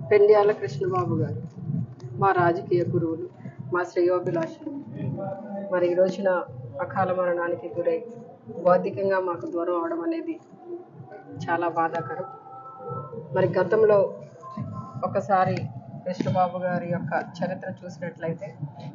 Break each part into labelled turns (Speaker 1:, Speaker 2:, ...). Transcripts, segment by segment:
Speaker 1: పెండ్యాల కృష్ణబాబు గారు మా రాజకీయ గురువులు మా శ్రేయోభిలాషులు మరి ఈ రోజున అకాల మరణానికి గురై భౌతికంగా మాకు దూరం అవడం అనేది చాలా బాధాకరం మరి గతంలో ఒకసారి కృష్ణబాబు గారి యొక్క చరిత్ర చూసినట్లయితే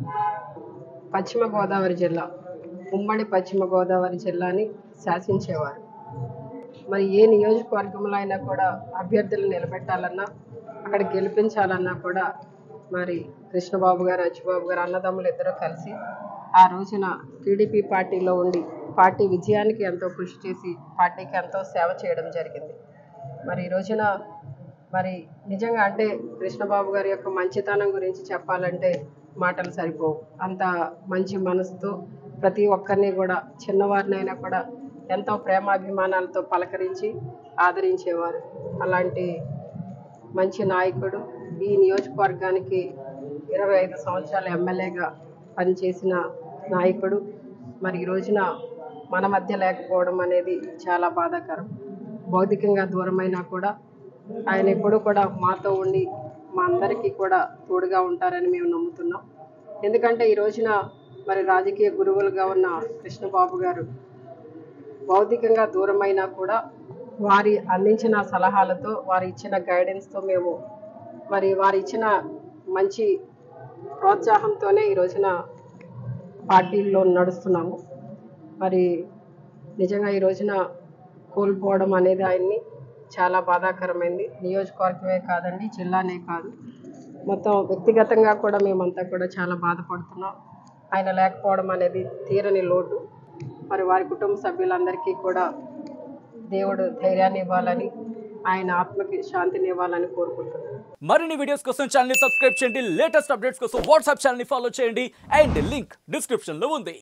Speaker 1: పశ్చిమ గోదావరి జిల్లా ఉమ్మడి పశ్చిమ గోదావరి జిల్లాని శాసించేవారు మరి ఏ నియోజకవర్గంలో అయినా కూడా అభ్యర్థులు నిలబెట్టాలన్నా అక్కడ గెలిపించాలన్నా కూడా మరి కృష్ణబాబు గారు అచ్చుబాబు గారు అన్నదమ్ములు ఇద్దరు కలిసి ఆ రోజున టీడీపీ పార్టీలో ఉండి పార్టీ విజయానికి ఎంతో కృషి చేసి పార్టీకి ఎంతో సేవ చేయడం జరిగింది మరి ఈ రోజున మరి నిజంగా అంటే కృష్ణబాబు గారి యొక్క మంచితనం గురించి చెప్పాలంటే మాటలు సరిపోవు అంత మంచి మనసుతో ప్రతి ఒక్కరిని కూడా చిన్నవారినైనా కూడా ఎంతో ప్రేమాభిమానాలతో పలకరించి ఆదరించేవారు అలాంటి మంచి నాయకుడు ఈ నియోజకవర్గానికి ఇరవై ఐదు సంవత్సరాల ఎమ్మెల్యేగా పనిచేసిన నాయకుడు మరి ఈ రోజున మన మధ్య లేకపోవడం అనేది చాలా బాధాకరం భౌతికంగా దూరమైనా కూడా ఆయన ఎప్పుడూ కూడా మాతో ఉండి మా అందరికీ కూడా తోడుగా ఉంటారని మేము నమ్ముతున్నాం ఎందుకంటే ఈ రోజున మరి రాజకీయ గురువులుగా ఉన్న కృష్ణబాబు గారు భౌతికంగా దూరమైనా కూడా వారి అందించిన సలహాలతో వారి ఇచ్చిన గైడెన్స్తో మేము మరి వారి ఇచ్చిన మంచి ప్రోత్సాహంతోనే ఈ రోజున పార్టీల్లో నడుస్తున్నాము మరి నిజంగా ఈ రోజున కోల్పోవడం అనేది ఆయన్ని చాలా బాధాకరమైంది నియోజకవర్గమే కాదండి జిల్లానే కాదు మొత్తం వ్యక్తిగతంగా కూడా మేమంతా కూడా చాలా బాధపడుతున్నాం ఆయన లేకపోవడం అనేది తీరని లోటు మరి వారి కుటుంబ సభ్యులందరికీ కూడా దేవుడు ధైర్యాన్ని ఇవ్వాలని ఆయన ఆత్మకి శాంతిని ఇవ్వాలని కోరుకుంటున్నాను
Speaker 2: మరిన్ని వీడియోస్ కోసం ఛానల్ ని సబ్స్క్రైబ్ చేయండి లేటెస్ట్ అప్డేట్స్ కోసం వాట్సాప్ ఛానల్ ని ఫాలో చేయండి అండ్ లింక్ డిస్క్రిప్షన్ లో ఉంది